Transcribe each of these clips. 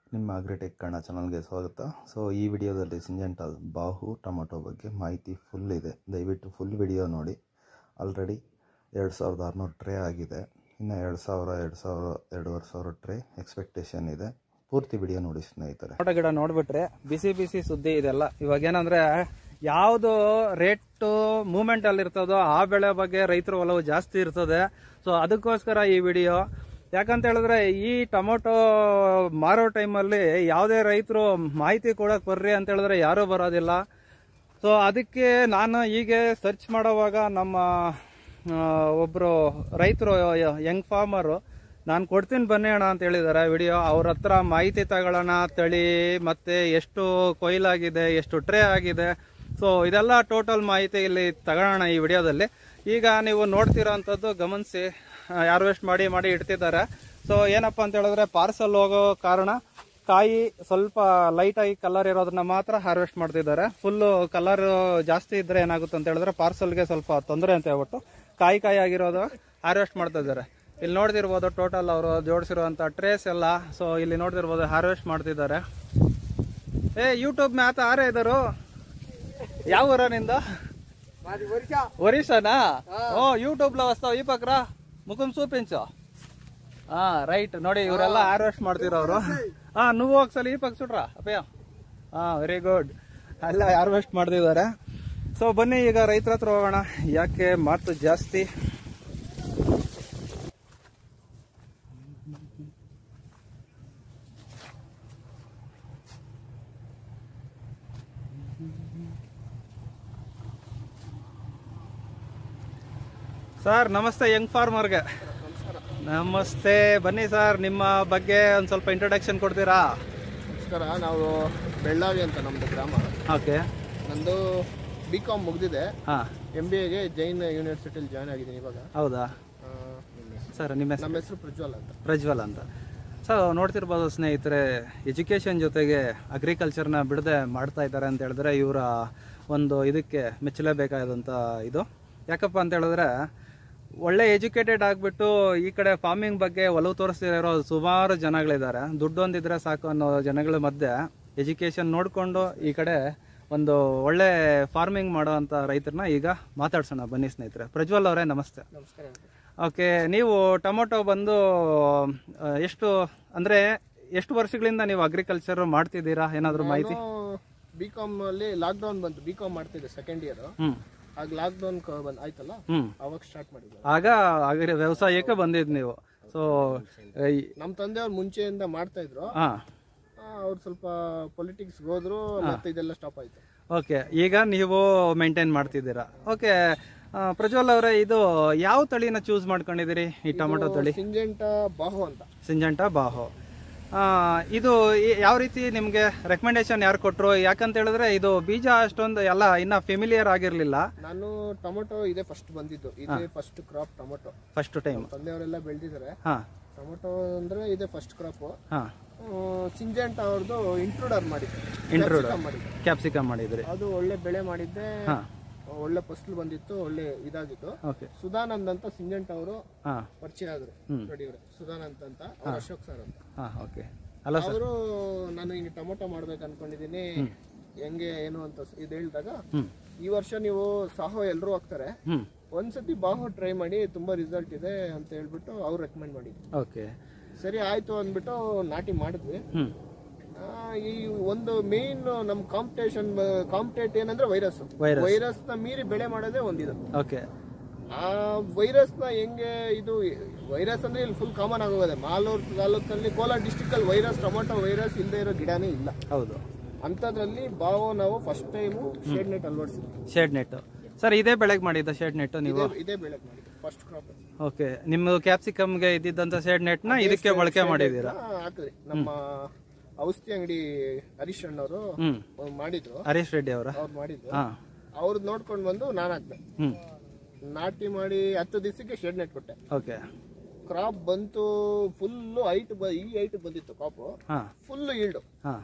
ನಿಮ್ಮ ಅಗ್ರಿಟೆಕ್ ಕನ್ನಡ ಚಾನಲ್ಗೆ ಸ್ವಾಗತ ಸೊ ಈ ವಿಡಿಯೋದಲ್ಲಿ ಸಿಂಜೆಂಟಾ ಬಾಹು ಟೊಮೊಟೊ ಬಗ್ಗೆ ಮಾಹಿತಿ ಫುಲ್ ಇದೆ ದಯವಿಟ್ಟು ಫುಲ್ ವಿಡಿಯೋ ನೋಡಿ ಆಲ್ರೆಡಿ ಎರಡು ಸಾವಿರದ ಆರುನೂರು ಟ್ರೇ ಆಗಿದೆ ಇನ್ನು ಎರಡು ಸಾವಿರ ಎರಡು ಸಾವಿರ ಎರಡೂವರೆ ಸಾವಿರ ಟ್ರೇ ಎಕ್ಸ್ಪೆಕ್ಟೇಷನ್ ಇದೆ ಪೂರ್ತಿ ವಿಡಿಯೋ ನೋಡಿ ಸ್ನೇಹಿತರೆ ಟೊಮೊಟೊ ಗಿಡ ನೋಡ್ಬಿಟ್ರೆ ಬಿಸಿ ಬಿಸಿ ಸುದ್ದಿ ಇದೆಲ್ಲ ಇವಾಗ ಏನಂದ್ರೆ ಯಾವುದು ರೇಟ್ ಮೂಮೆಂಟ್ ಅಲ್ಲಿ ಇರ್ತದೋ ಆ ಬೆಳೆ ಬಗ್ಗೆ ರೈತರ ಒಲವು ಜಾಸ್ತಿ ಇರ್ತದೆ ಸೊ ಅದಕ್ಕೋಸ್ಕರ ಈ ವಿಡಿಯೋ ಯಾಕಂತ ಹೇಳಿದ್ರೆ ಈ ಟೊಮೊಟೊ ಮಾರೋ ಟೈಮಲ್ಲಿ ಯಾವುದೇ ರೈತರು ಮಾಹಿತಿ ಕೊಡಕ್ ಬರ್ರಿ ಅಂತ ಹೇಳಿದ್ರೆ ಯಾರೂ ಬರೋದಿಲ್ಲ ಸೊ ಅದಕ್ಕೆ ನಾನು ಹೀಗೆ ಸರ್ಚ್ ಮಾಡೋವಾಗ ನಮ್ಮ ಆ, ಒಬ್ರು ರೈತರು ಯಂಗ್ ಫಾರ್ಮರು ನಾನು ಕೊಡ್ತೀನಿ ಬನ್ನಿ ಅಣ್ಣ ಅಂತ ಹೇಳಿದ್ದಾರೆ ವಿಡಿಯೋ ಅವ್ರ ಹತ್ರ ಮಾಹಿತಿ ತಗೊಳ್ಳೋಣ ತಳಿ ಮತ್ತೆ ಎಷ್ಟು ಕೊಯ್ಲಾಗಿದೆ ಎಷ್ಟು ಟ್ರೇ ಆಗಿದೆ ಸೊ ಇದೆಲ್ಲ ಟೋಟಲ್ ಮಾಹಿತಿ ಇಲ್ಲಿ ತಗೊಳ್ಳೋಣ ಈ ವಿಡಿಯೋದಲ್ಲಿ ಈಗ ನೀವು ನೋಡ್ತಿರೋಂಥದ್ದು ಗಮನಿಸಿ ಹಾರ್ವೆಸ್ಟ್ ಮಾಡಿ ಮಾಡಿ ಇಡ್ತಿದ್ದಾರೆ ಸೊ ಏನಪ್ಪಾ ಅಂತ ಹೇಳಿದ್ರೆ ಪಾರ್ಸಲ್ ಹೋಗೋ ಕಾರಣ ಕಾಯಿ ಸ್ವಲ್ಪ ಲೈಟ್ ಆಗಿ ಕಲರ್ ಇರೋದನ್ನ ಮಾತ್ರ ಹಾರ್ವೆಸ್ಟ್ ಮಾಡ್ತಿದ್ದಾರೆ ಫುಲ್ ಕಲರ್ ಜಾಸ್ತಿ ಇದ್ರೆ ಏನಾಗುತ್ತೆ ಅಂತ ಹೇಳಿದ್ರೆ ಪಾರ್ಸಲ್ಗೆ ಸ್ವಲ್ಪ ತೊಂದರೆ ಅಂತ ಹೇಳ್ಬಿಟ್ಟು ಕಾಯಿ ಕಾಯಿ ಆಗಿರೋದು ಹಾರ್ವೆಸ್ಟ್ ಮಾಡ್ತಾ ಇದ್ದಾರೆ ಇಲ್ಲಿ ನೋಡ್ತಿರ್ಬೋದು ಟೋಟಲ್ ಅವರು ಜೋಡಿಸಿರುವಂತ ಟ್ರೇಸ್ ಎಲ್ಲ ಸೊ ಇಲ್ಲಿ ನೋಡ್ತಿರ್ಬೋದು ಹಾರ್ವೆಸ್ಟ್ ಮಾಡ್ತಿದ್ದಾರೆ ಏ ಯೂಟ್ಯೂಬ್ में आता आ रहे इधर हो? ಯಾವ ಊರ ನಿಂದ ఒరిస్సానా ఓ యూట్యూబ్ లో వస్తావు ఈ పక్కరా ముఖం చూపించు ಹಾ ರೈಟ್ ನೋಡಿ ಇವರೆಲ್ಲ ಹಾರ್ವೆಸ್ಟ್ ಮಾಡ್ತಿರೋರು ಹಾ నువ్వు ఒకసారి ಈ ಪಕ್ಕ ಸುಡ್ರಾ ಅಪ್ಪಯ್ಯ ಹಾ ವೆರಿ ಗುಡ್ ಎಲ್ಲ ಹಾರ್ವೆಸ್ಟ್ ಮಾಡ್ತಿದ್ದಾರೆ ಸೊ ಬನ್ನಿ ಈಗ ರೈತರ ಹತ್ರ ಹೋಗೋಣ ಯಾಕೆ ಮಾತು ಜಾಸ್ತಿ ಸರ್ ನಮಸ್ತೆ ಯಂಗ್ ಫಾರ್ಮರ್ಗೆ ನಮಸ್ತೆ ಬನ್ನಿ ಸರ್ ನಿಮ್ಮ ಬಗ್ಗೆ ಒಂದು ಸ್ವಲ್ಪ ಇಂಟ್ರೊಡಕ್ಷನ್ ಕೊಡ್ತೀರಾ ನಮಸ್ಕಾರ ನಾವು ಬೆಳ್ಳಾವಿ ಅಂತ ನಮ್ಮದು ಗ್ರಾಮ ಓಕೆ ನಂದು ಬಿ ಕಾಮ್ ಮುಗಿದಿದೆ ಹಾಂ ಎಮ್ ಬಿ ಎಗೆ ಜೈನ್ ಯೂನಿವರ್ಸಿಟಿಲಿ ಜಾಯ್ನ್ ಆಗಿದ್ದೀನಿ ಇವಾಗ ಹೌದಾ ಆ, ಸರ್ ನಿಮ್ಮ ಹೆಸರು ನಮ್ಮ ಹೆಸರು ಪ್ರಜ್ವಲ್ ಅಂತ ಪ್ರಜ್ವಲ್ ಅಂತ ಸರ್ ನೋಡ್ತಿರ್ಬೋದು ಸ್ನೇಹಿತರೆ ಎಜುಕೇಷನ್ ಜೊತೆಗೆ ಅಗ್ರಿಕಲ್ಚರ್ನ ಬಿಡದೆ ಮಾಡ್ತಾ ಇದ್ದಾರೆ ಅಂತ ಹೇಳಿದ್ರೆ ಇವರ ಒಂದು ಇದಕ್ಕೆ ಮೆಚ್ಚಲೇಬೇಕಾದಂಥ ಇದು ಯಾಕಪ್ಪ ಅಂತ ಹೇಳಿದ್ರೆ ಒಳ್ಳೆ ಎಜುಕೇಟೆಡ್ ಆಗಿಬಿಟ್ಟು ಈ ಕಡೆ ಫಾರ್ಮಿಂಗ್ ಬಗ್ಗೆ ಒಲವು ತೋರಿಸ್ತಿರೋ ಸುಮಾರು ಜನಗಳಿದ್ದಾರೆ ದುಡ್ಡು ಒಂದಿದ್ರೆ ಸಾಕು ಅನ್ನೋ ಜನಗಳ ಮಧ್ಯೆ ಎಜುಕೇಷನ್ ನೋಡಿಕೊಂಡು ಈ ಕಡೆ ಒಂದು ಒಳ್ಳೆ ಫಾರ್ಮಿಂಗ್ ಮಾಡೋವಂಥ ರೈತರನ್ನ ಈಗ ಮಾತಾಡ್ಸೋಣ ಬನ್ನಿ ಸ್ನೇಹಿತರೆ ಪ್ರಜ್ವಲ್ ಅವರೇ ನಮಸ್ತೆ ನಮಸ್ಕಾರ ಓಕೆ ನೀವು ಟೊಮೊಟೊ ಬಂದು ಆ, ಎಷ್ಟು ಅಂದ್ರೆ ಎಷ್ಟು ವರ್ಷಗಳಿಂದ ನೀವು ಅಗ್ರಿಕಲ್ಚರ್ ಮಾಡ್ತಿದ್ದೀರಾ ಏನಾದ್ರು ಮಾಹಿತಿ ಬಿ ಕಾಮ್ ಅಲ್ಲಿ ಲಾಕ್ಡೌನ್ ಬಂತು ಬಿ ಕಾಮ್ ಮಾಡ್ತಿದ್ದೆ ಸೆಕೆಂಡ್ ಇಯರ್ ಹ್ಮ್ ಆಗ ಲಾಕ್ಡೌನ್ ಬಂದ್ ಆಯ್ತಲ್ಲ ಹ್ಮ್ ಅವಾಗ ಸ್ಟಾರ್ಟ್ ಮಾಡಿದ್ದೆ ಆಗ ಅಗ್ರಿ ವ್ಯವಸಾಯಕ್ಕೆ ಬಂದಿದ್ ನೀವು ಸೊ ನಮ್ಮ ತಂದೆಯವ್ರು ಮುಂಚೆಯಿಂದ ಮಾಡ್ತಾ ಇದ್ರು ಹಾ ಅವ್ರು ಸ್ವಲ್ಪ ಪೊಲಿಟಿಕ್ಸ್ ಹೋದ್ರು ಮತ್ತೆ ಇದೆಲ್ಲ ಸ್ಟಾಪ್ ಆಯ್ತು ಓಕೆ ಈಗ ನೀವು ಮೇಂಟೈನ್ ಮಾಡ್ತಿದ್ದೀರಾ ಓಕೆ ಪ್ರಜ್ವಲ್ ಅವರೇ ಇದು ಯಾವ ತಳಿನ ಚೂಸ್ ಮಾಡ್ಕೊಂಡಿದ್ದೀರಿ ಈ ಟೊಮೊಟೊ ತಳಿ ಸಿಂಜೆಂಟ ಬಾಹು ಅಂತ ಸಿಂಜಂಟ ಬಾಹೋ ಆ, ಇದು ಈ- ಯಾವ ರೀತಿ ನಿಮಗೆ ರೆಕಮೆಂಡೇಶನ್ ಯಾರು ಕೊಟ್ಟರು ಯಾಕಂತ ಹೇಳಿದ್ರೆ ಇದು ಬೀಜ ಅಷ್ಟೊಂದು ಎಲ್ಲ ಇನ್ನ ಫೆಮಿಲಿಯರ್ ಆಗಿರಲಿಲ್ಲ ನಾನು ಟೊಮೊಟೊ ಇದೆ ಫಸ್ಟ್ ಬಂದಿದ್ದು ಇದೇ first crop tomato first time ತಂದೆಯವರೆಲ್ಲ ಬೆಳೆದಿದ್ದಾರೆ ಹಾಂ ಟೊಮೊಟೊ ಅಂದ್ರೆ ಇದೆ ಫಸ್ಟ್ ಕ್ರಾಪ್ ಹಾಂ ಸಿಂಜೆಂಟ್ ಅವ್ರದ್ದು ಇಂಟ್ರೂಡರ್ ಮಾಡಿದ್ದೆ ಇಂಟ್ರೂಡರ್ Capsicum ಮಾಡಿದ್ದೆ ಕ್ಯಾಪ್ಸಿಕಮ್ ಮಾಡಿದ್ರಿ ಅದು ಒಳ್ಳೆ ಬೆಳೆ ಮಾಡಿದ್ದೆ ಹಾಂ ಒಳ್ಳೆ ಫಸಲು ಬಂದಿತ್ತು ಒಳ್ಳೆ ಇದಾಗಿತ್ತು ಓಕೆ ಸುಧಾನಂದ್ ಅಂತ ಸಿಂಜೆಂಟ್ ಅವರು ಹಾಂ ಪರಿಚಯ ಆದ್ರು ನೋಡಿ ಇವ್ರು ಸುಧಾನಂದ್ ಅಂತ ಅವ್ರು ಅಶೋಕ್ ಸರ್ ಅಂತ ಹಾಂ ಓಕೆ ಅಲ್ಲ ಸರ್ ಅವರು ನಾನು ಹಿಂಗೆ ಟೊಮೊಟೊ ಮಾಡ್ಬೇಕು ಅನ್ಕೊಂಡಿದೀನಿ ಹೆಂಗೆ ಏನು ಅಂತ ಸ್- ಇದು ಹೇಳಿದಾಗ ಹ್ಞೂ ಈ ವರ್ಷ ನೀವು ಸಾಹೋ ಎಲ್ಲರೂ ಹೋಗ್ತಾರೆ ಹ್ಞೂ ಒಂದ್ಸತಿ ಬಾಹೋ ಟ್ರೈ ಮಾಡಿ ತುಂಬಾ ರಿಸಲ್ಟ್ ಇದೆ ಅಂತ ಹೇಳ್ಬಿಟ್ಟು ಅವ್ರು ರೆಕಮೆಂಡ್ ಮಾಡಿದ್ರು ಓಕೆ ಸರಿ ಆಯ್ತು ಅಂದ್ಬಿಟ್ಟು ನಾಟಿ ಮಾಡಿದ್ವಿ ಹ್ಞೂ ಆ, ಈ ಒಂದು ಮೇನ್ ನಮ್ ಕಾಂಪಿಟೇಷನ್ ಕಾಂಪಿಟೇಟ್ ಏನಂದ್ರೆ ವೈರಸ್ Virus. ವೈರಸ್ ನ ಮೀರಿ ಬೆಳೆ ಮಾಡೋದೇ ಒಂದಿದು ಓಕೆ ಆ ವೈರಸ್ ನ ಹೆಂಗೆ ಇದು ವೈರಸ್ ಅಂದ್ರೆ ಇಲ್ಲಿ ಫುಲ್ ಕಾಮನ್ ಆಗೋಗಿದೆ ಮಾಲೂರು ತಾಲೂಕಲ್ಲಿ ಕೋಲಾರ ಡಿಸ್ಟಿಕ್ ಅಲ್ಲಿ ವೈರಸ್ ಟೊಮೊಟೊ ವೈರಸ್ ಇಲ್ಲದೆ ಇರೋ ಗಿಡನೇ ಇಲ್ಲ ಹೌದು ಅಂತದ್ರಲ್ಲಿ ಬಾವು ನಾವು ಫಸ್ಟ್ ಟೈಮು ಶೇಡ್ ನೆಟ್ ಅಳವಡಿಸಿದ್ವಿ ಶೇಡ್ ನೆಟ್ಟು ಸರ್ ಇದೇ ಬೆಳೆಗೆ ಮಾಡಿದ್ದ ಶೇಡ್ ನೆಟ್ಟು ನೀವು ಇದೇ ಇದೇ ಬೆಳೆ ಮಾಡಿದ್ವಿ ಫಸ್ಟ್ ಕ್ರಾಪ್ ಓಕೆ ನಿಮ್ಮ ಕ್ಯಾಪ್ಸಿಕಮ್ಗೆ ಇದ್ದಿದ್ದಂಥ ಶೇಡ್ ನೆಟ್ನ ಇದಕ್ಕೆ ಬಳಕೆ ಮಾಡಿದ್ದೀರಾ ಹಾಕಿದ್ರಿ ನಮ್ಮ ಔಷಧಿ ಅಂಗಡಿ ಹರೀಶ್ ಅಣ್ಣವರು ಹ್ಞೂ ಮಾಡಿದ್ರು ಹರೀಶ್ ರೆಡ್ಡಿ ಅವರ ಅವ್ರು ಮಾಡಿದ್ರು ಹಾಂ ಅವ್ರದ್ದು ನೋಡ್ಕೊಂಡು ಬಂದು ನಾನು ಹಾಕ್ದೆ ಹ್ಞೂ ನಾಟಿ ಮಾಡಿ ಹತ್ತು ದಿವಸಕ್ಕೆ ಶೆಡ್ ನೆಟ್ ಕೊಟ್ಟೆ ಓಕೆ ಕ್ರಾಪ್ ಬಂತು ಫುಲ್ಲು ಹೈಟ್ ಬ ಈ ಹೈಟ್ ಬಂದಿತ್ತು ಕ್ರಾಪು ಹಾಂ ಫುಲ್ ಈಲ್ಡು ಹಾಂ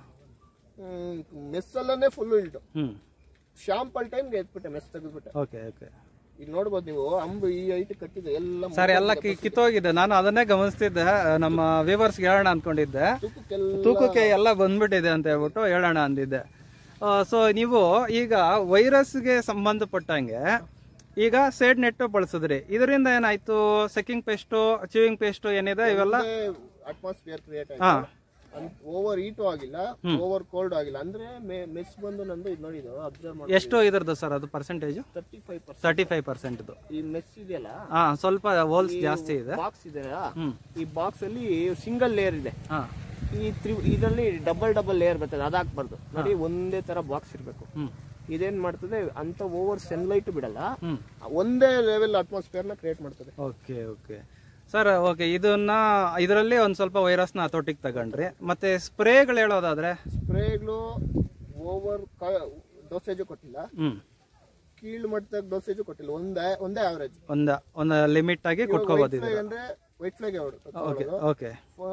ಮೆಸ್ಸಲ್ಲೇ ಫುಲ್ ಈಲ್ಡು ಹ್ಞೂ ಶಾಂಪಲ್ ಟೈಮ್ಗೆ ಎತ್ಬಿಟ್ಟೆ ಮೆಸ್ ತೆಗೆದ್ಬಿಟ್ಟೆ ಓಕೆ ಓಕೆ ಈಗ ನೋಡ್ಬೋದು ನೀವು ಅಂಬು ಈ ಐಟ್ ಕಟ್ಟಿದೆ ಎಲ್ಲ ಸರ್ ಎಲ್ಲ ಕಿ- ಕಿತ್ತೋಗಿದೆ ನಾನು ಅದನ್ನೇ ಗಮನಿಸ್ತಿದ್ದೆ ನಮ್ಮ ವ್ಯೂವರ್ಸ್ಗೆ ಹೇಳೋಣ ಅನ್ಕೊಂಡಿದ್ದೆ ತುಕ್ಕಕ್ಕೆಲ್ಲ ತೂಕಕ್ಕೆ ಎಲ್ಲ ಬಂದ್ಬಿಟ್ಟಿದೆ ಅಂತ ಹೇಳ್ಬಿಟ್ಟು ಹೇಳೋಣ ಅಂದಿದ್ದೆ ಸೊ ನೀವು ಈಗ ವೈರಸ್ಗೆ ಸಂಬಂಧಪಟ್ಟಂಗೆ ಈಗ ಸೇಡ್ ನೆಟ್ ಬಳಸಿದ್ರಿ ಇದರಿಂದ ಏನಾಯ್ತು ಸೆಕಿಂಗ್ ಪೇಸ್ಟು ಚೀವಿಂಗ್ ಪೇಸ್ಟು ಏನಿದೆ ಇವೆಲ್ಲ ಅಟ್ಮಾಸ್ಫಿಯರ್ ಕ್ರಿಯೇಟ್ ಹಾ ಆಗಿದೆ ಓವರ್ ಹೀಟು ಆಗಿಲ್ಲ ಓವರ್ ಕೋಲ್ಡ್ ಆಗಿಲ್ಲ ಅಂದ್ರೆ ಮೆಸ್ ಬಂದು ನಂದು ಇದು ನೋಡಿ ಇದು ಅಬ್ಸರ್ವ್ ಮಾಡಿ ಎಷ್ಟು ಇದ್ರದ್ದು ಸರ್ ಅದು percentage thirty five percent thirty five ಪರ್ಸೆಂಟ್ದು ಈ ಮೆಸ್ ಇದೆಯಲ್ಲ ಹಾ ಸ್ವಲ್ಪ ಹೋಲ್ಸ್ ಜಾಸ್ತಿ ಇದೆ ಬಾಕ್ಸ್ ಇದೆಯಾ ಹ್ಮ್ ಈ ಬಾಕ್ಸ್ ಅಲ್ಲಿ ಸಿಂಗಲ್ ಲೇಯರ್ ಇದೆ ಹಾ ಈ ತ್ರಿ ಇದರಲ್ಲಿ ಡಬಲ್ ಡಬಲ್ ಲೇಯರ್ ಬರ್ತದೆ ಅದಾಕ್ಬಾರ್ದು ನೋಡಿ ಒಂದೇ ತರ ಬಾಕ್ಸ್ ಇರಬೇಕು ಹ್ಮ್ ಇದೇನ್ ಮಾಡ್ತದೆ ಅಂತ ಓವರ್ ಸನ್ಲೈಟ್ ಬಿಡಲ್ಲ ಹ್ಮ್ ಒಂದೇ ಲೆವೆಲ್ ಅಟ್ಮಾಸ್ಫಿಯರ್ ನ ಕ್ರಿಯೇಟ್ ಮಾಡ್ತದೆ ಓಕೆ ಓಕೆ ಸರ್ ಓಕೆ ಇದನ್ನ ಇದರಲ್ಲಿ ಒಂದು ಸ್ವಲ್ಪ ವೈರಸ್ನ ಹತೋಟಿಗೆ ತಗೊಂಡ್ರಿ ಮತ್ತೆ ಸ್ಪ್ರೇಗಳು ಹೇಳೋದಾದ್ರೆ ಸ್ಪ್ರೇಗಳು ಓವರ್ ಡೋಸೇಜು ಕೊಟ್ಟಿಲ್ಲ ಹ್ಮ್ ಕೀಳು ಮಟ್ಟದಾಗ ಡೋಸೇಜು ಕೊಟ್ಟಿಲ್ಲ ಒಂದೇ ಒಂದೇ ಆವರೇಜ್ ಒಂದ ಒಂದು ಲಿಮಿಟ್ ಆಗಿ ಕೊಟ್ಕೋಬೋದು ಇದು ಅಂದ್ರೆ ವೈಟ್ ಫ್ಲಾಗ್ ಓಕೆ ಓಕೆ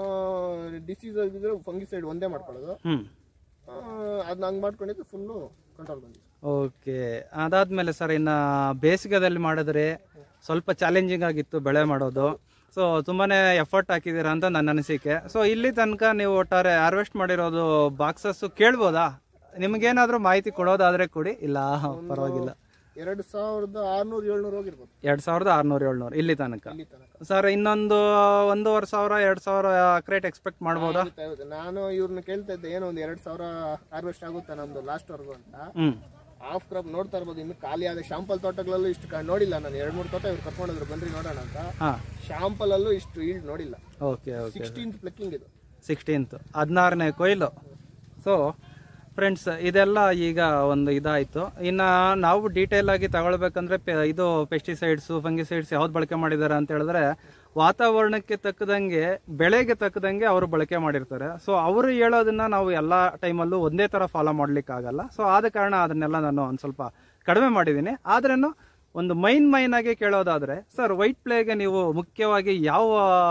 ಡಿಸೀಸ್ ಆಗಿದ್ರೆ ಫಂಗಿಸೈಡ್ ಒಂದೇ ಮಾಡ್ಕೊಳ್ಳೋದು ಹ್ಮ್ ಅದನ್ನ ಹಂಗ್ ಮಾಡ್ಕೊಂಡಿದ್ದು ಫುಲ್ಲು ಕಂಟ್ರೋಲ್ ಬಂದಿದೆ ಓಕೆ ಅದಾದ್ಮೇಲೆ ಸರ್ ಇನ್ನ ಬೇಸಿಗೆದಲ್ಲಿ ಮಾಡಿದ್ರೆ ಸ್ವಲ್ಪ ಚಾಲೆಂಜಿಂಗ್ ಆಗಿತ್ತು ಬೆಳೆ ಮಾಡೋದು ಸೊ ತುಂಬಾನೇ ಎಫರ್ಟ್ ಹಾಕಿದ್ದೀರಾ ಅಂತ ನನ್ನ ಅನಿಸಿಕೆ ಸೊ ಇಲ್ಲಿ ತನಕ ನೀವು ಒಟ್ಟಾರೆ ಹಾರ್ವೆಸ್ಟ್ ಮಾಡಿರೋದು ಬಾಕ್ಸಸ್ ಕೇಳ್ಬೋದಾ ನಿಮ್ಗೇನಾದ್ರೂ ಮಾಹಿತಿ ಕೊಡೋದಾದ್ರೆ ಕೊಡಿ ಇಲ್ಲ ಪರವಾಗಿಲ್ಲ ಎರಡು ಸಾವಿರದ ಆರ್ನೂರು ಏಳ್ನೂರು ಹೋಗಿರ್ಬೋದು ಎರಡ್ ಸಾವಿರದ ಆರ್ನೂರು ಏಳ್ನೂರು ಇಲ್ಲಿ ತನಕ ಇಲ್ಲಿ ತನಕ ಸರ್ ಇನ್ನೊಂದು ಒಂದೂವರೆ ಸಾವಿರ ಎರಡ್ ಸಾವಿರ ಕ್ರೇಟ್ ಎಕ್ಸ್ಪೆಕ್ಟ್ ಮಾಡ್ಬೋದಾ ಆಗುತ್ತೆ, ಆಗುತ್ತೆ. ನಾನು ಇವ್ರನ್ನ ಕೇಳ್ತಾ ಇದ್ದೆ ಏನೋ ಒಂದು ಎರಡು ಸಾವಿರ ಹಾರ್ವೆಸ್ಟ್ ಆಗುತ್ತೆ ನಮ್ದು ಲಾಸ್ಟ್ ವರ್ಗು ಅಂತ ಹ್ಮ್ ಆಫ್ ಕ್ರಾಪ್ ನೋಡ್ತಾ ಇರ್ಬೋದು ಇನ್ನು ಖಾಲಿ ಆದ ಶಾಂಪಲ್ ತೋಟಗಳಲ್ಲೂ ಇಷ್ಟು ಕ- ನೋಡಿಲ್ಲ ನಾನು ಎರಡು ಮೂರು ತೋಟ ಇವ್ರು ಕರ್ಕೊಂಡೋದ್ರು ಬಂದ್ರಿ ನೋಡೋಣ ಅಂತ ಹಾ ಶಾಂಪಲ್ ಅಲ್ಲೂ ಇಷ್ಟು ಈಲ್ಡ್ ನೋಡಿಲ್ಲ ಓಕೆ ಓಕೆ ಸಿಕ್ಸ್ಟೀನ್ತ್ ಪ್ಲಕ್ಕಿಂಗ್ ಇದು ಸಿಕ್ಸ್ಟೀನ್ತ್ ಹದಿನಾರನೇ ಕೊಯ್ಲು ಸೊ ಫ್ರೆಂಡ್ಸ್ ಇದೆಲ್ಲ ಈಗ ಒಂದು ಇದಾಯಿತು ಇನ್ನು ನಾವು ಡೀಟೇಲ್ ಆಗಿ ತಗೊಳ್ಬೇಕಂದ್ರೆ ಪೆ- ಇದು ಪೆಸ್ಟಿಸೈಡ್ಸು ಫಂಗಿಸೈಡ್ಸ್ ಯಾವ್ದು ಬಳಕೆ ಮಾಡಿದ್ದಾರೆ ಅಂತ ಹೇಳಿದ್ರೆ ವಾತಾವರಣಕ್ಕೆ ತಕ್ಕದಂಗೆ ಬೆಳೆಗೆ ತಕ್ಕದಂಗೆ ಅವರು ಬಳಕೆ ಮಾಡಿರ್ತಾರೆ ಸೊ ಅವರು ಹೇಳೋದನ್ನ ನಾವು ಎಲ್ಲ ಟೈಮಲ್ಲೂ ಒಂದೇ ಥರ ಫಾಲೋ ಮಾಡ್ಲಿಕ್ಕೆ ಆಗಲ್ಲ ಸೊ ಆದ ಕಾರಣ ಅದನ್ನೆಲ್ಲ ನಾನು ಒಂದು ಸ್ವಲ್ಪ ಕಡಿಮೆ ಮಾಡಿದ್ದೀನಿ ಆದ್ರೂ ಒಂದು ಮೈನ್ ಮೈನ್ ಆಗಿ ಕೇಳೋದಾದ್ರೆ ಸರ್ ವೈಟ್ ಪ್ಲೇಗೆ ನೀವು ಮುಖ್ಯವಾಗಿ ಯಾವ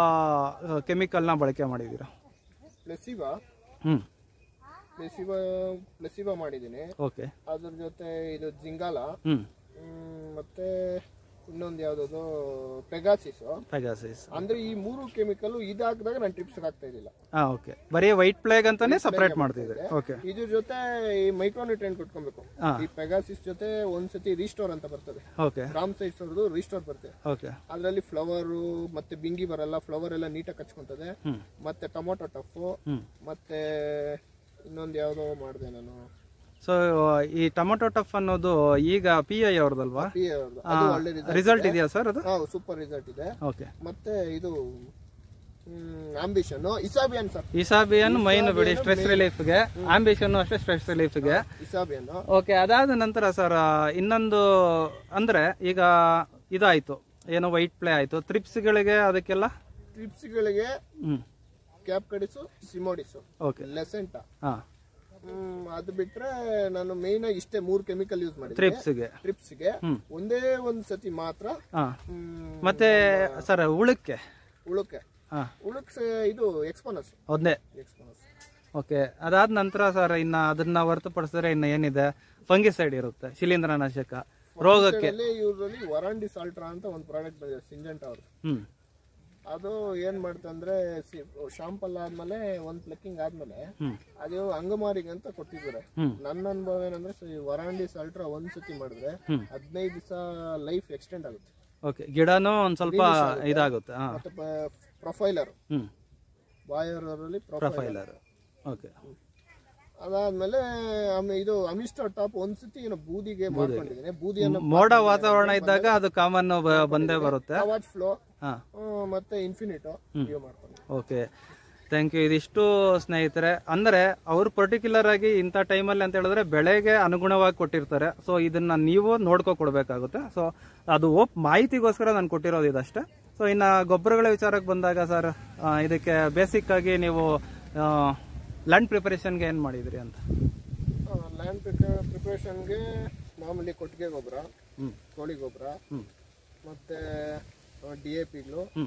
ಕೆಮಿಕಲ್ನ ಬಳಕೆ ಮಾಡಿದ್ದೀರಾ ಪ್ಲೆಸಿವಾ ಹ್ಮ್ ಪ್ಲೆಸಿವಾ ಪ್ಲೆಸಿವಾ ಮಾಡಿದ್ದೀನಿ ಓಕೆ ಅದ್ರ ಜೊತೆ ಇದು ಜಿಂಗಾಲ ಹ್ಮ್ ಹ್ಮ್, ಮತ್ತೆ ಇನ್ನೊಂದು ಯಾವ್ದದು ಪೆಗಾಸಿಸ್ ಪೆಗಾಸಿಸ್ ಅಂದ್ರೆ ಈ ಮೂರು ಕೆಮಿಕಲ್ ಇದು ಹಾಕಿದಾಗ ನಾನು ಟ್ರಿಪ್ಸ್ ಹಾಕ್ತಾ ಇದ್ದಿಲ್ಲ ಹಾ ಓಕೆ ಬರೀ ವೈಟ್ ಪ್ಲೇಗ್ ಅಂತಾನೆ ಸಪರೇಟ್ ಮಾಡ್ತಿದ್ರಿ ಓಕೆ ಇದ್ರ ಜೊತೆ ಈ ಮೈಕ್ರೋನ್ಯೂಟ್ರೆಂಟ್ ಕೊಟ್ಕೊಬೇಕು ಹಾ. ಈ ಪೆಗಾಸಿಸ್ ಜೊತೆ ಒಂದ್ಸತಿ ರೀಸ್ಟೋರ್ ಅಂತ ಬರ್ತದೆ ಓಕೆ ರಾಮ್ ಸೈಡ್ಸ್ ಅವ್ರದ್ದು ರೀಸ್ಟೋರ್ ಬರ್ತದೆ ಓಕೆ ಅದ್ರಲ್ಲಿ ಫ್ಲವರ್ ಮತ್ತೆ ಬಿಂಗಿ ಬರಲ್ಲ ಫ್ಲವರ್ ಎಲ್ಲ ನೀಟಾಗಿ ಕಚ್ಕೊಂತದೆ ಹ್ಮ್ ಮತ್ತೆ ಟೊಮೊಟೊ ಟಫು ಹ್ಮ್ ಮತ್ತೆ ಇನ್ನೊಂದು ಯಾವ್ದೋ ಮಾಡಿದೆ ನಾನು ಸೊ ಈ ಟೊಮೊಟೊ ಟಫ್ ಅನ್ನೋದು ಈಗ ಪಿ ಐ ಅವ್ರದಲ್ವಾ ಪಿ ಅವ್ರದ್ದು. ಅದು ಒಳ್ಳೆ ರಿಸಲ್ಟ್ ರಿಸಲ್ಟ್ ಇದೆಯಾ ಸರ್ ಅದು ಹಾ ಸೂಪರ್ ರಿಸಲ್ಟ್ ಇದೆ ಓಕೆ ಮತ್ತೆ ಇದು Ambition Isabion sir Isabion main ಬಿಡಿ ಸ್ಟ್ರೆಸ್ ರಿಲೀಫ್ಗೆ ಆಂಬಿಷನ್ ಅಷ್ಟೇ ಸ್ಟ್ರೆಸ್ ರಿಲೀಫ್ಗೆ ಇಸಾಬಿಯನ್ ಓಕೆ ಅದಾದ ನಂತರ ಸರ್ ಇನ್ನೊಂದು ಅಂದ್ರೆ ಈಗ ಇದಾಯ್ತು ಏನೋ ವೈಟ್ ಪ್ಲೇ ಆಯ್ತು ತ್ರಿಪ್ಸ್ಗಳಿಗೆ ಅದಕ್ಕೆಲ್ಲ ಟ್ರಿಪ್ಸ್ಗಳಿಗೆ ಹ್ಮ್ ಕ್ಯಾಪ್ ಕಡಿಸು ಸಿಮೋಡಿಸು ಓಕೆ ಲೆಸೆಂಟ ಹಾ ಹ್ಮ್ ಅದು ಬಿಟ್ರೆ ನಾನು ಮೇನ್ ಆಗಿ ಇಷ್ಟೇ ಮೂರು ಕೆಮಿಕಲ್ ಯೂಸ್ ಮಾಡಿದ್ದೆ ತ್ರಿಪ್ಸ್ಗೆ ಟ್ರಿಪ್ಸ್ಗೆ ಹ್ಮ್. ಒಂದೇ ಒಂದ್ ಸತಿ ಮಾತ್ರ ಹಾ ಹ್ಮ್, ಮತ್ತೆ ಸರ್ ಉಳಕ್ಕೆ ಉಳುಕೆ ಹಾ ಉಳುಕ್ ಇದು ಎಕ್ಸ್ಪೋನಸ್ ಒಂದೇ ಎಕ್ಸ್ಪೋನಸ್ ಓಕೆ ಅದಾದ ನಂತರ ಸರ್ ಇನ್ನ ಅದನ್ನ ಹೊರತುಪಡಿಸಿದ್ರೆ ಇನ್ನ ಏನಿದೆ ಫಂಗಿಸೈಡ್ ಇರುತ್ತೆ ಶಿಲೀಂಧ್ರನಾಶಕ ರೋಗಕ್ಕೆ ಅಲ್ಲಿ ಇವ್ರಲ್ಲಿ ವರಾಂಡಿ ಸಾಲ್ಟ್ರಾ ಅಂತ ಒಂದು ಪ್ರಾಡಕ್ಟ್ ಬಂದಿದೆ ಸಿಂಜೆಂಟ್ ಅವ್ರು ಹ್ಮ್ ಅದು ಏನ್ ಮಾಡ್ತಂದ್ರೆ ಶಾಂಪಲ್ ಆದ್ಮೇಲೆ ಒಂದ್ ಪ್ಲಕ್ಕಿಂಗ್ ಆದ್ಮೇಲೆ ಹ್ಮ್ ಅದು ಅಂಗಮಾರಿಗೆ ಅಂತ ಕೊಟ್ಟಿದ್ದಾರೆ ಹ್ಮ್. ನನ್ನ ಅನುಭವ ಏನಂದ್ರೆ ಸ- ಈ ವರಾಂಡಿ ಸಾಲ್ಟ್ರಾ ಒಂದ್ ಸತಿ ಮಾಡಿದ್ರೆ ಹ್ಮ್. ಹದಿನೈದು ದಿವಸ ಲೈಫ್ ಎಕ್ಸ್ಟೆಂಡ್ ಆಗುತ್ತೆ ಓಕೆ ಗಿಡನೂ ಒಂದ್ ಸ್ವಲ್ಪ ಇದಾಗುತ್ತೆ ಹಾ ಮತ್ತೆ ಪ್ರೊಫೈಲರ್ ಹ್ಮ್ ಬಾಯರ್ ಅವರಲ್ಲಿ ಪ್ರೊಫೈಲರ್ ಪ್ರೊಫೈಲರ್ ಓಕೆ ಅದಾದ್ಮೇಲೆ ಆಮೇಲೆ ಇದು ಅಮಿಸ್ಟರ್ ಟಾಪ್ ಒಂದ್ಸತಿ ಏನೋ ಬೂದಿಗೆ ಮಾಡ್ಕೊಂಡಿದ್ದೀನಿ ಬೂದಿಯನ್ನು ಮೋಡ ವಾತಾವರಣ ಇದ್ದಾಗ ಅದು ಕಾಮನ್ ಬಂದೇ ಬರುತ್ತೆ ಕವಾಚ್ ಫ್ಲೋ ಹಾ ಮತ್ತೆ ಇನ್ಫಿನಿಟೋ ಇವು ಮಾಡ್ಕೊಂಡು ಓಕೆ ಥ್ಯಾಂಕ್ ಯು ಇದಿಷ್ಟು ಸ್ನೇಹಿತರೆ ಅಂದರೆ ಅವರು ಪರ್ಟಿಕ್ಯುಲರ್ ಆಗಿ ಇಂಥ ಟೈಮಲ್ಲಿ ಅಂತ ಹೇಳಿದ್ರೆ ಬೆಳೆಗೆ ಅನುಗುಣವಾಗಿ ಕೊಟ್ಟಿರ್ತಾರೆ ಸೊ ಇದನ್ನ ನೀವು ನೋಡ್ಕೊ ಕೊಡಬೇಕಾಗುತ್ತೆ ಸೊ ಅದು ಓಪ್ ಮಾಹಿತಿಗೋಸ್ಕರ ನಾನು ಕೊಟ್ಟಿರೋದು ಇದಷ್ಟೇ ಸೊ ಇನ್ನು ಗೊಬ್ಬರಗಳ ವಿಚಾರಕ್ಕೆ ಬಂದಾಗ ಸರ್ ಇದಕ್ಕೆ ಬೇಸಿಕ್ ಆಗಿ ನೀವು ಲ್ಯಾಂಡ್ ಪ್ರಿಪರೇಷನ್ಗೆ ಏನು ಮಾಡಿದ್ರಿ ಅಂತ ಲ್ಯಾಂಡ್ ಪ್ರಿಪರೇಷನ್ಗೆ ಮಾಮೂಲಿ ಕೊಟ್ಟಿಗೆ ಗೊಬ್ಬರ ಹ್ಮ್ ಕೋಳಿ ಗೊಬ್ಬರ ಹ್ಮ್ ಮತ್ತೆ ಡಿ ಎ ಪಿಗಳು ಹ್ಮ್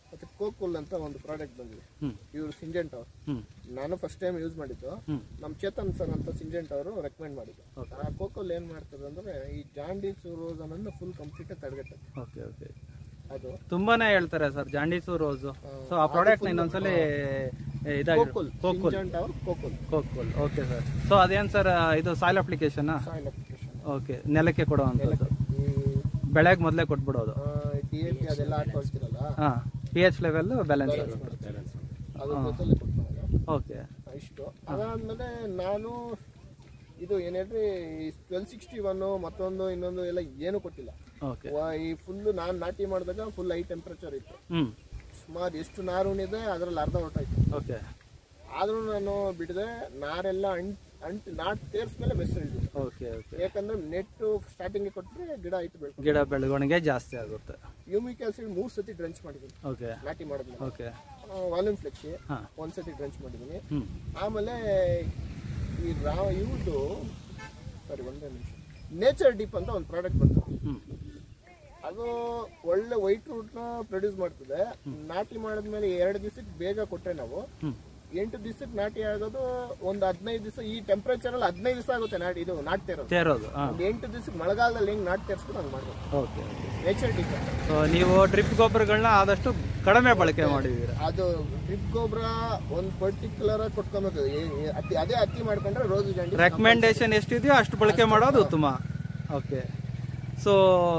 ಮತ್ತೆ ಕೋಕುಲ್ ಅಂತ ಒಂದು ಪ್ರಾಡಕ್ಟ್ ಬಂದಿದೆ ಹ್ಮ್ ಇವರು ಸಿಂಜೆಂಟ್ ಅವರು ಹ್ಮ್ ನಾನು ಫಸ್ಟ್ ಟೈಮ್ ಯೂಸ್ ಮಾಡಿದ್ದು ಹ್ಮ್ ನಮ್ಮ ಚೇತನ್ ಸರ್ ಅಂತ ಸಿಂಜೆಂಟ್ ಅವರು ರೆಕಮೆಂಡ್ ಮಾಡಿದ್ದು ಆ ಕೋಕೋಲ್ ಏನ್ ಮಾಡ್ತದೆ ಅಂದ್ರೆ ಈ ಜಾಂಡೀಸ್ ರೋಸ್ ಅನ್ನೋದನ್ನ ಫುಲ್ ಕಂಪ್ಲೀಟ್ ತಡೆಗಟ್ಟುತ್ತೆ ಓಕೆ ಓಕೆ ಅದು ತುಂಬಾನೇ ಹೇಳ್ತಾರೆ ಸರ್ ಜಾಂಡೀಸು ರೋಸು ಸೊ ಆ ಪ್ರಾಡಕ್ಟ್ ಇನ್ನೊಂದ್ಸಲಿ ಇದಾಗಿ ಕೋಕುಲ್ ಕೋಕುಲ್ ಸಿಂಜೆಂಟ್ ಅವ್ರ ಕೋಕುಲ್ ಕೋಕುಲ್ ಓಕೆ ಸರ್ ಸೊ ಅದೇನು ಸರ್ ಇದು soil application soil application okay ನೆಲಕ್ಕೆ ಕೊಡುವಂಥದ್ದು ಈ ಬೆಳೆಗೆ ಮೊದಲೇ ಕೊಟ್ಬಿಡೋದು ಡಿ ಎ ಪಿ ಅದೆಲ್ಲ ಹಾಕೊಳ್ತೀರಲ್ಲ ಹಾಂ ಪಿ ಎಚ್ ಲೆವೆಲ್ ಬ್ಯಾಲೆನ್ಸ್ ಅದ್ರ ಜೊತೆಲೆ ಕೊಡ್ತಾರೆ ಓಕೆ ಇಷ್ಟು ಅದಾದ್ಮೇಲೆ ನಾನು ಇದು ಏನ್ ಹೇಳ್ರಿ ಟ್ವೆಲ್ ಸಿಕ್ಸ್ಟಿ ಒನ್ ಮತ್ತೊಂದು ಇನ್ನೊಂದು ಎಲ್ಲ ಏನು ಕೊಟ್ಟಿಲ್ಲ ಓಕೆ ವ- ಈ ಫುಲ್ ನಾನು ನಾಟಿ ಮಾಡಿದಾಗ ಫುಲ್ ಹೈ ಟೆಂಪರೇಚರ್ ಇತ್ತು ಹ್ಞೂ ಸುಮಾರು ಎಷ್ಟು ನಾರು ಉಣಿದೆ ಅದ್ರಲ್ಲಿ ಅರ್ಧ ಹೊರಟಾಯ್ತು ಓಕೆ ಆದ್ರೂ ನಾನು ಬಿಡದೆ ನಾರೆಲ್ಲ ಅಂಟ್ ಅಂಟ್ ನಾಟ್ ತೇರ್ಸ್ಮೇಲೆ ಮೆಸೇಜ್ ಹಿಡಿದು ಓಕೆ ಓಕೆ ಯಾಕಂದ್ರೆ ನೆಟ್ಟು ಸ್ಟಾರ್ಟಿಂಗ್ ಕೊಟ್ಟರೆ ಗಿಡ ಆಯ್ತು ಬೆಳ್ಕೊಂಡು ಗಿಡ ಬೆಳವಣಿಗೆ ಜಾಸ್ತಿ ಆಗುತ್ತೆ ಯೂಮಿಕ್ ಆಸಿಡ್ ಮೂರು ಸತಿ ಡ್ರೆಂಚ್ ಮಾಡಿದ್ದೀನಿ ಓಕೆ ನಾಟಿ ಮಾಡಿದ್ಮೇಲೆ ಓಕೆ ವಾಲ್ಯೂಮ್ ಫ್ಲೆಕ್ಸಿ ಹಾಂ ಒಂದ್ ಸತಿ ಡ್ರೆಂಚ್ ಮಾಡಿದ್ದೀನಿ ಹ್ಞೂ ಆಮೇಲೆ ಈ ರಾ ಇವ್ದು ಸಾರಿ ಒಂದೇ ನಿಮಿಷ ನೇಚರ್ ಡೀಪ್ ಅಂತ ಒಂದು ಪ್ರಾಡಕ್ಟ್ ಬರ್ತದೆ ಹ್ಞೂ ಅದು ಒಳ್ಳೆ ವೈಟ್ ರೂಟ್ನ ಪ್ರೊಡ್ಯೂಸ್ ಮಾಡ್ತದೆ ನಾಟಿ ಮಾಡಿದ್ಮೇಲೆ ಎರಡು ದಿವಸಕ್ಕೆ ಬೇಗ ಕೊಟ್ಟರೆ ನಾವು ಹ್ಞೂ ಎಂಟು ದಿವಸಕ್ಕೆ ನಾಟಿ ಆಗೋದು ಒಂದು ಹದಿನೈದು ದಿವಸ ಈ ಟೆಂಪರೇಚರ್ ಅಲ್ಲಿ ಹದಿನೈದು ದಿವಸ ಆಗುತ್ತೆ ನಾಟಿ ಇದು ನಾಟ್ತಾ ಇರೋದು ತೇರೋದು ಹಾಂ ಒಂದು ಎಂಟು ದಿವಸಕ್ಕೆ ಮಳೆಗಾಲದಲ್ಲಿ ಹೆಂಗ್ ನಾಟಿ ತೇರಿಸ್ಕೊಂಡು ಹಂಗೆ ಮಾಡ್ಬೇಕು okay okay nature deep so ನೀವು ಡ್ರಿಪ್ ಗೊಬ್ಬರಗಳನ್ನ ಆದಷ್ಟು ಕಡಿಮೆ ಬಳಕೆ ಮಾಡಿದ್ದೀರಾ ಅದು ಡ್ರಿಪ್ ಗೊಬ್ಬರ ಒಂದು ಪರ್ಟಿಕ್ಯುಲರ್ ಕೊಟ್ಕೊಬೇಕು ಏ- ಏ- ಅತಿ ಅದೇ ಅತಿ ಮಾಡ್ಕೊಂಡ್ರೆ ರೋಸ್ ಜಾಂಡಿ ರೆಕಮೆಂಡೇಶನ್ ಎಷ್ಟಿದೆಯೋ ಅಷ್ಟು ಬಳಕೆ ಮಾಡೋದು ಉತ್ತಮ ಓಕೆ ಸೊ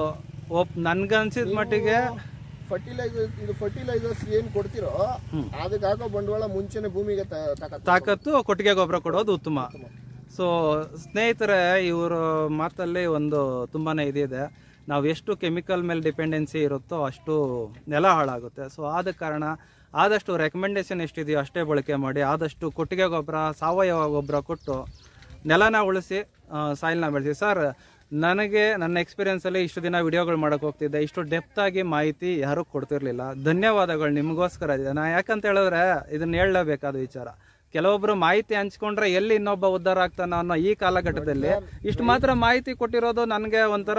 ಒಪ್ ನನ್ಗನ್ಸಿದ ಮಟ್ಟಿಗೆ ಫರ್ಟಿಲೈಸರ್ಸ್ ಇದು ಫರ್ಟಿಲೈಸರ್ಸ್ ಏನ್ ಕೊಡ್ತಿರೋ ಅದಕ್ಕೆ ಹಾಕೋ ಬಂಡವಾಳ ಮುಂಚೆನೆ ಭೂಮಿಗೆ ತ- ತಾಕತ್ತು ತಾಕತ್ತು ಕೊಟ್ಟಿಗೆ ಗೊಬ್ಬರ ಕೊಡೋದು ಉತ್ತಮ ಸೊ ಸ್ನೇಹಿತರೆ ಇವರು ಮಾತಲ್ಲಿ ಒಂದು ತುಂಬಾನೇ ಇದಿದೆ ನಾವು ಎಷ್ಟು ಕೆಮಿಕಲ್ ಮೇಲೆ ಡಿಪೆಂಡೆನ್ಸಿ ಇರುತ್ತೋ ಅಷ್ಟು ನೆಲ ಹಾಳಾಗುತ್ತೆ ಸೊ ಆದ ಕಾರಣ ಆದಷ್ಟು ರೆಕಮೆಂಡೇಶನ್ ಎಷ್ಟಿದೆಯೋ ಅಷ್ಟೇ ಬಳಕೆ ಮಾಡಿ ಆದಷ್ಟು ಕೊಟ್ಟಿಗೆ ಗೊಬ್ಬರ ಸಾವಯವ ಗೊಬ್ಬರ ಕೊಟ್ಟು ನೆಲನ ಉಳಿಸಿ ಸಾಯಿಲ್ನ ಬೆಳೆಸಿ ಸರ್ ನನಗೆ ನನ್ನ ಎಕ್ಸ್ಪೀರಿಯನ್ಸಲ್ಲಿ ಇಷ್ಟು ದಿನ ವಿಡಿಯೋಗಳು ಮಾಡೋಕೆ ಹೋಗ್ತಿದ್ದೆ ಇಷ್ಟು ಡೆಪ್ತ್ ಆಗಿ ಮಾಹಿತಿ ಯಾರೂ ಕೊಡ್ತಿರ್ಲಿಲ್ಲ ಧನ್ಯವಾದಗಳು ನಿಮಗೋಸ್ಕರ ಇದೆ ನಾ ಯಾಕಂತ ಹೇಳಿದ್ರೆ ಇದನ್ನ ಹೇಳಲೇಬೇಕಾದ ವಿಚಾರ ಕೆಲವೊಬ್ರು ಮಾಹಿತಿ ಹಂಚ್ಕೊಂಡ್ರೆ ಎಲ್ಲಿ ಇನ್ನೊಬ್ಬ ಉದ್ಧಾರ ಆಗ್ತಾನ ಅನ್ನೋ ಈ ಕಾಲಘಟ್ಟದಲ್ಲಿ ಇಷ್ಟು ಮಾತ್ರ ಮಾಹಿತಿ ಕೊಟ್ಟಿರೋದು ನನಗೆ ಒಂಥರ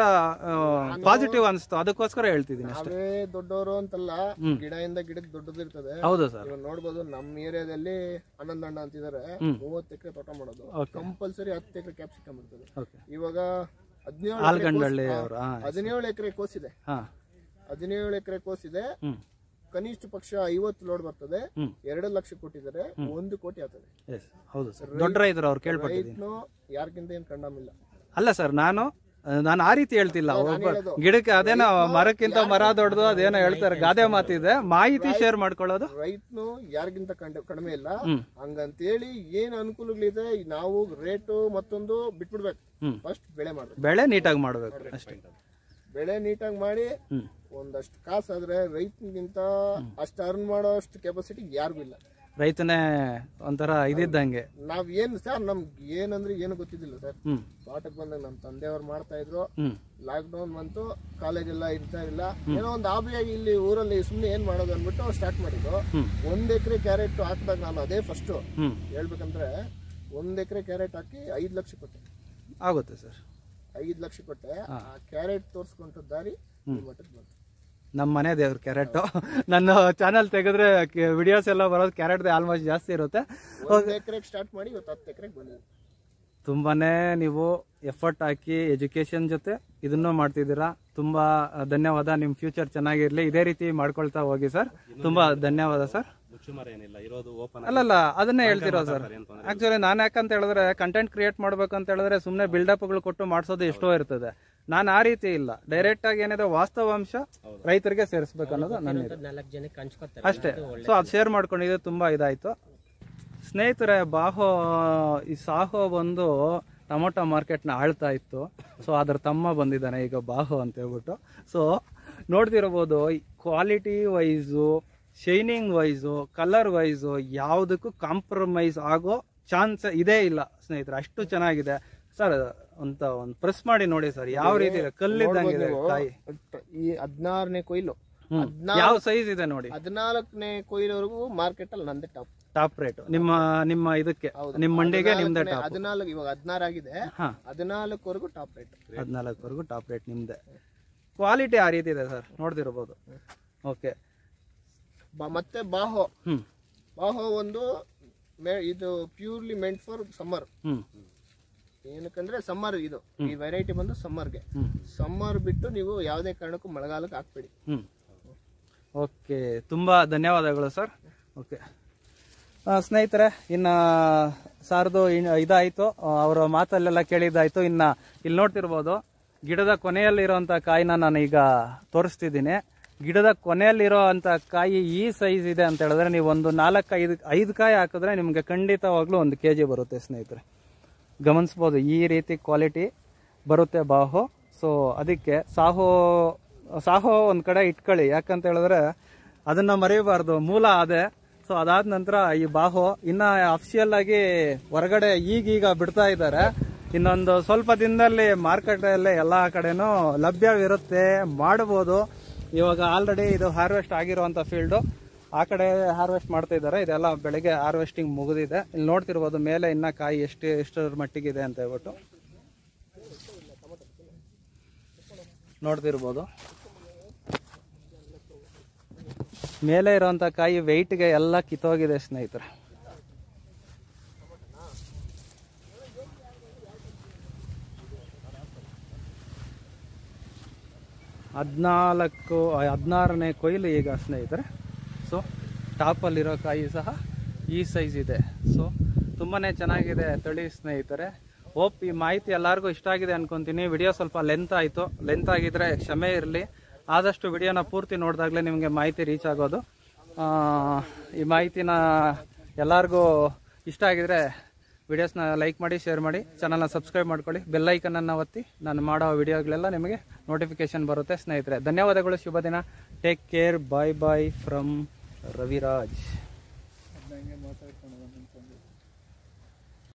ಪಾಸಿಟಿವ್ ಅನಿಸ್ತು ಅದಕ್ಕೋಸ್ಕರ ಹೇಳ್ತಿದ್ದೀನಿ ಅಷ್ಟೇ ನಾವೇ ದೊಡ್ಡವರು ಅಂತಲ್ಲ ಗಿಡದಿಂದ ಗಿಡಕ್ಕೆ ದೊಡ್ಡದಿರ್ತದೆ ಹೌದು ಸರ್ ಇವಾಗ ನೋಡ್ಬೋದು ನಮ್ಮ ಏರಿಯಾದಲ್ಲಿ ಆನಂದ ಅಣ್ಣ ಅಂತಿದ್ದಾರೆ ಮೂವತ್ತು ಎಕರೆ ತೋಟ ಮಾಡೋದು Okay. ಕಂಪಲ್ಸರಿ ಹತ್ತು ಎಕರೆ ಕ್ಯಾಪ್ಸಿಕಮ್ ಇರ್ತದೆ ಓಕೆ ಇವಾಗ ಹದಿನೇಳು ಆಲ್ಗಂಡಳ್ಳಿ ಅವರು ಹಾಂ ಹದಿನೇಳು ಎಕರೆ ಕೋಸಿದೆ ಹಾಂ ಹದಿನೇಳು ಎಕರೆ ಕೋಸಿದೆ ಹ್ಞೂ ಕನಿಷ್ಠ ಪಕ್ಷ ಐವತ್ತು ಲೋಡ್ ಬರ್ತದೆ ಹ್ಮ್. ಎರಡು ಲಕ್ಷ ಕೊಟ್ಟಿದ್ದಾರೆ ಒಂದು ಕೋಟಿ ಆಗ್ತದೆ ಎಸ್ ಹೌದು ಸರ್ ದೊಡ್ಡ ರೈತರು ಅವ್ರು ಕೇಳ್ಪಟ್ಟಿದ್ದೀನಿ ರೈತನು ಯಾರ್ಗಿಂತ ಏನ್ ಕಂಡಮಿಲ್ಲ ಅಲ್ಲ ಸರ್ ನಾನು ನಾನು ಆ ರೀತಿ ಹೇಳ್ತಿಲ್ಲ ಒಬ್ಬ ಹೇಳೋದು. ಗಿಡಕ್ಕೆ ಅದೇನೋ ಮರಕ್ಕಿಂತ ಮರ ದೊಡ್ಡದು ಅದೇನೋ ಹೇಳ್ತಾರೆ ಗಾದೆ ಮಾತಿದೆ ಮಾಹಿತಿ ಶೇರ್ ಮಾಡ್ಕೊಳ್ಳೋದು ರೈತನು ಯಾರಿಗಿಂತ ಕಂಡ ಕಡಿಮೆ ಇಲ್ಲ ಹ್ಮ್. ಹಂಗಂತೇಳಿ ಏನ್ ಅನುಕೂಲಗಳಿದೆ ನಾವು ರೇಟು ಮತ್ತೊಂದು ಬಿಟ್ಬಿಡ್ಬೇಕು ಹ್ಮ್. ಫಸ್ಟ್ ಬೆಳೆ ಮಾಡ್ಬೇಕು ಬೆಳೆ ನೀಟಾಗಿ ಮಾಡಬೇಕು ಅಷ್ಟೇ ಬೆಳೆ ನೀಟಾಗಿ ಮಾಡಿ ಹ್ಮ್ ಒಂದಷ್ಟು ಕಾಸಾದ್ರೆ ರೈತನಿಗಿಂತ ಅಷ್ಟು ಅರ್ನ್ ಮಾಡೋ ಅಷ್ಟು ಕೆಪಾಸಿಟಿ ಯಾರಿಗೂ ಇಲ್ಲ ರೈತನೇ ಒಂಥರ ಇದಿದ್ದಂಗೆ ನಾವ್ ಏನ್ ಸರ್ ನಮ್ಗೆ ಏನಂದ್ರೆ ಏನು ಗೊತ್ತಿದ್ದಿಲ್ಲ ಸರ್ ಹ್ಮ್ ತೋಟಕ್ಕೆ ಬಂದಾಗ ನಮ್ಮ ತಂದೆಯವ್ರು ಮಾಡ್ತಾ ಇದ್ರು ಹ್ಮ್ ಲಾಕ್ ಡೌನ್ ಬಂತು ಕಾಲೇಜ್ ಎಲ್ಲ ಇರ್ತಾ ಇಲ್ಲ ಏನೋ ಒಂದು ಹಾಬಿಯಾಗಿ ಇಲ್ಲಿ ಊರಲ್ಲಿ ಸುಮ್ಮನೆ ಏನ್ ಮಾಡೋದು ಅಂದ್ಬಿಟ್ಟು ಸ್ಟಾರ್ಟ್ ಮಾಡಿದ್ದು ಹ್ಮ್. ಒಂದ್ ಎಕರೆ ಕ್ಯಾರೆಟ್ ಹಾಕಿದಾಗ ನಾನು ಅದೇ ಫಸ್ಟ್ ಹ್ಮ್ ಹೇಳ್ಬೇಕಂದ್ರೆ ಒಂದ್ ಎಕರೆ ಕ್ಯಾರೆಟ್ ಹಾಕಿ ಐದ್ ಲಕ್ಷ ಕೊಟ್ಟೆ ಆಗುತ್ತೆ ಸರ್ ಐದ್ ಲಕ್ಷ ಕೊಟ್ಟೆ ಆ ಕ್ಯಾರೆಟ್ ತೋರ್ಸ್ಕೊಂತ ದಾರಿ ಈ ಮಟ್ಟಕ್ಕೆ ಬಂತು ನಮ್ಮ ಮನೆ ದೇವ್ರ ಕ್ಯಾರೆಟ್ ನನ್ನ ಚಾನಲ್ ತೆಗೆದ್ರೆ ವಿಡಿಯೋಸ್ ಎಲ್ಲ ಬರೋದು ಕ್ಯಾರೆಟ್ ಆಲ್ಮೋಸ್ಟ್ ಜಾಸ್ತಿ ಇರುತ್ತೆ ಒಂದ್ ಎಕರೆಗೆ ಸ್ಟಾರ್ಟ್ ಮಾಡಿ ಇವತ್ತು ಹತ್ತು ಎಕರೆಗೆ ಬಂದಿದೆ ತುಂಬಾನೇ ನೀವು ಎಫರ್ಟ್ ಹಾಕಿ ಎಜುಕೇಶನ್ ಜೊತೆ ಇದನ್ನು ಮಾಡ್ತಿದ್ದೀರಾ ತುಂಬಾ ಧನ್ಯವಾದ ನಿಮ್ಮ ಫ್ಯೂಚರ್ ಚೆನ್ನಾಗಿರ್ಲಿ ಇದೇ ರೀತಿ ಮಾಡ್ಕೊಳ್ತಾ ಹೋಗಿ ಸರ್ ತುಂಬಾ ಧನ್ಯವಾದ ಸರ್ ಮುಚ್ಚುಮರ ಏನಿಲ್ಲ ಇರೋದು ಓಪನ್ ಅಲ್ಲಲ್ಲ ಅದನ್ನೇ ಹೇಳ್ತಿರೋ ಸರ್ ಆಕ್ಚುಲಿ ನಾನು ಯಾಕಂತ ಹೇಳಿದ್ರೆ ಕಂಟೆಂಟ್ ಕ್ರಿಯೇಟ್ ಮಾಡ್ಬೇಕಂತ ಹೇಳಿದ್ರೆ ಸುಮ್ಮನೆ ಬಿಲ್ಡಪ್ಗಳು ಕೊಟ್ಟು ಮಾಡಿಸೋದು ಎಷ್ಟೋ ಇರ್ತದೆ ನಾನು ಆ ರೀತಿ ಇಲ್ಲ ಡೈರೆಕ್ಟ್ ಆಗಿ ಏನಿದೆ ವಾಸ್ತವಾಂಶ ರೈತರಿಗೆ ಸೇರಿಸ್ಬೇಕು ಅನ್ನೋದು ನನ್ನ ಇದು. ನಾಲ್ಕು ಜನಕ್ಕೆ ಹಂಚ್ಕೊತಾರೆ ಅಷ್ಟೇ ಸೊ ಅದು ಶೇರ್ ಮಾಡ್ಕೊಂಡಿದ್ದು ತುಂಬಾ ಇದಾಯ್ತು ಸ್ನೇಹಿತರೆ ಬಾಹೋ ಈ ಸಾಹೋ ಬಂದು ಟೊಮೊಟೊ ಮಾರ್ಕೆಟ್ನ ಆಳ್ತಾ ಇತ್ತು ಸೊ ಅದ್ರ ತಮ್ಮ ಬಂದಿದ್ದಾನೆ ಈಗ ಬಾಹೋ ಅಂತ ಹೇಳ್ಬಿಟ್ಟು ಸೊ ನೋಡ್ತಿರ್ಬೋದು quality wise shining wise colour wise ಯಾವುದಕ್ಕೂ ಕಾಂಪ್ರಮೈಸ್ ಆಗೋ ಚಾನ್ಸ್ ಇದೇ ಇಲ್ಲ ಸ್ನೇಹಿತರೆ ಅಷ್ಟು ಚೆನ್ನಾಗಿದೆ ಸರ್ ಅಂತ ಒಂದು ಪ್ರೆಸ್ ಮಾಡಿ ನೋಡಿ ಸರ್ ಯಾವ ರೀತಿ ಇದೆ ಕಲ್ಲಿದ್ದಂಗಿದೆ ಕಾಯಿ ಈ ಹದಿನಾರನೇ ಕೊಯ್ಲು ಹ್ಮ್. ಯಾವ ಸೈಜ್ ಇದೆ ನೋಡಿ ಹದಿನಾಲ್ಕನೇ ಕೊಯ್ಲವರೆಗೂ ಮಾರ್ಕೆಟ್ ಅಲ್ಲಿ ನಂದೇ ಟಾಪ್ ಟಾಪ್ ರೇಟ್ ನಿಮ್ಮ ನಿಮ್ಮ ಇದಕ್ಕೆ ನಿಮ್ಮ ಮಂಡಿಗೆ ನಿಮ್ದೇ ಟಾಪ್ ಹದಿನಾಲ್ಕು ಇವಾಗ ಹದಿನಾರು ಆಗಿದೆ ಹಾ ಹದಿನಾಲ್ಕವರೆಗೂ ಟಾಪ್ ರೇಟ್ ಹದಿನಾಲ್ಕವರೆಗೂ ಟಾಪ್ ರೇಟ್ ನಿಮ್ದೆ ಕ್ವಾಲಿಟಿ ಆ ರೀತಿ ಇದೆ ಸರ್ ನೋಡ್ತಿರ್ಬೋದು ಓಕೆ ಬ- ಮತ್ತೆ ಬಾಹೋ ಹ್ಞೂ ಬಾಹೋ ಒಂದು ಮೆ- ಇದು ಪ್ಯೂರ್ಲಿ ಮೆಂಟ್ ಫಾರ್ ಸಮ್ಮರ್ ಹ್ಞೂ ಏನಕ್ಕಂದ್ರೆ ಸಮ್ಮರ್ ಇದು ಈ ವೆರೈಟಿ ಬಂದು ಸಮ್ಮರ್ಗೆ ಹ್ಞೂ ಸಮ್ಮರ್ ಬಿಟ್ಟು ನೀವು ಯಾವುದೇ ಕಾರಣಕ್ಕೂ ಮಳೆಗಾಲಕ್ಕೆ ಹಾಕ್ಬೇಡಿ ಹ್ಞೂ ಓಕೆ ತುಂಬ ಧನ್ಯವಾದಗಳು ಸರ್ ಓಕೆ ಆ, ಸ್ನೇಹಿತರೆ ಇನ್ನು ಸಾರ್ದು ಇನ್- ಇದಾಯಿತು ಅವರ ಮಾತಲ್ಲೆಲ್ಲ ಕೇಳಿದ್ದಾಯಿತು ಇನ್ನು ಇಲ್ಲಿ ನೋಡ್ತಿರ್ಬೋದು ಗಿಡದ ಕೊನೆಯಲ್ಲಿರೋಂಥ ಕಾಯಿನ ನಾನು ಈಗ ತೋರಿಸ್ತಿದ್ದೀನಿ ಗಿಡದ ಕೊನೆಯಲ್ಲಿರೋ ಅಂಥ ಕಾಯಿ ಈ ಸೈಜ್ ಇದೆ ಅಂತ ಹೇಳಿದ್ರೆ ನೀವು ಒಂದು ನಾಲ್ಕು ಐದು ಐದು ಕಾಯಿ ಹಾಕಿದ್ರೆ ನಿಮಗೆ ಖಂಡಿತವಾಗ್ಲೂ ಒಂದು ಕೆ ಜಿ ಬರುತ್ತೆ ಸ್ನೇಹಿತರೆ ಗಮನಿಸ್ಬೋದು ಈ ರೀತಿ ಕ್ವಾಲಿಟಿ ಬರುತ್ತೆ ಬಾಹು ಸೊ ಅದಕ್ಕೆ ಸಾಹೋ ಸಾಹೋ ಒಂದು ಕಡೆ ಇಟ್ಕೊಳ್ಳಿ ಯಾಕಂತ ಹೇಳಿದ್ರೆ ಅದನ್ನ ಮರೆಯಬಾರ್ದು ಮೂಲ ಅದೇ ಸೊ ಅದಾದ ನಂತರ ಈ ಬಾಹು ಇನ್ನ ಅಫಿಷಿಯಲ್ ಆಗಿ ಹೊರಗಡೆ ಈಗೀಗ ಬಿಡ್ತಾ ಇದ್ದಾರೆ ಇನ್ನೊಂದು ಸ್ವಲ್ಪ ದಿನದಲ್ಲಿ ಮಾರ್ಕೆಟಲ್ಲಿ ಎಲ್ಲ ಕಡೆನೂ ಲಭ್ಯವಿರುತ್ತೆ ಮಾಡಬಹುದು ಇವಾಗ ಆಲ್ರೆಡಿ ಇದು ಹಾರ್ವೆಸ್ಟ್ ಆಗಿರುವಂತ ಫೀಲ್ಡು ಆ ಕಡೆ ಹಾರ್ವೆಸ್ಟ್ ಮಾಡ್ತಾ ಇದ್ದಾರೆ ಇದೆಲ್ಲ ಬೆಳಗ್ಗೆ ಹಾರ್ವೆಸ್ಟಿಂಗ್ ಮುಗಿದಿದೆ ಇಲ್ಲಿ ನೋಡ್ತಿರ್ಬೋದು ಮೇಲೆ ಇನ್ನ ಕಾಯಿ ಎಷ್ಟು ಎಷ್ಟರ ಮಟ್ಟಿಗಿದೆ ಅಂತ ಹೇಳ್ಬಿಟ್ಟು ನೋಡ್ತಿರ್ಬೋದು ಮೇಲೆ ಇರುವಂತ ಕಾಯಿ ವೆಯ್ಟ್ಗೆ ಎಲ್ಲ ಕಿತ್ತೋಗಿದೆ ಸ್ನೇಹಿತರೆ ಹದಿನಾಲ್ಕು ಹದಿನಾರನೇ ಕೊಯ್ಲು ಈಗ ಸ್ನೇಹಿತರೆ ಸೊ ಟಾಪಲ್ಲಿರೋ ಕಾಯಿ ಸಹ ಈ ಸೈಜ್ ಇದೆ ಸೊ ತುಂಬಾ ಚೆನ್ನಾಗಿದೆ ತಳಿ ಸ್ನೇಹಿತರೆ ಹೋಪ್ ಈ ಮಾಹಿತಿ ಎಲ್ಲರಿಗೂ ಇಷ್ಟ ಆಗಿದೆ ಅನ್ಕೊಂತೀನಿ ವಿಡಿಯೋ ಸ್ವಲ್ಪ ಲೆಂತ್ ಆಯಿತು ಲೆಂತ್ ಆಗಿದ್ರೆ ಕ್ಷಮೆ ಇರಲಿ ಆದಷ್ಟು ವಿಡಿಯೋನ ಪೂರ್ತಿ ನೋಡಿದಾಗಲೇ ನಿಮಗೆ ಮಾಹಿತಿ ರೀಚ್ ಆಗೋದು ಆ, ಈ ಮಾಹಿತಿನ ಎಲ್ಲರಿಗೂ ಇಷ್ಟ ಆಗಿದ್ರೆ ವಿಡಿಯೋಸ್ನ ಲೈಕ್ ಮಾಡಿ ಶೇರ್ ಮಾಡಿ ಚಾನಲ್ನ ಸಬ್ಸ್ಕ್ರೈಬ್ ಮಾಡ್ಕೊಳ್ಳಿ ಬೆಲ್ ಐಕನನ್ನು ಒತ್ತಿ ನಾನು ಮಾಡೋ ವಿಡಿಯೋಗಳೆಲ್ಲ ನಿಮಗೆ ನೋಟಿಫಿಕೇಶನ್ ಬರುತ್ತೆ ಸ್ನೇಹಿತರೆ ಧನ್ಯವಾದಗಳು ಶುಭ ದಿನ take care bye bye from Raviraj ಹಂಗೆ ಮಾತಾಡ್ತೀನಿ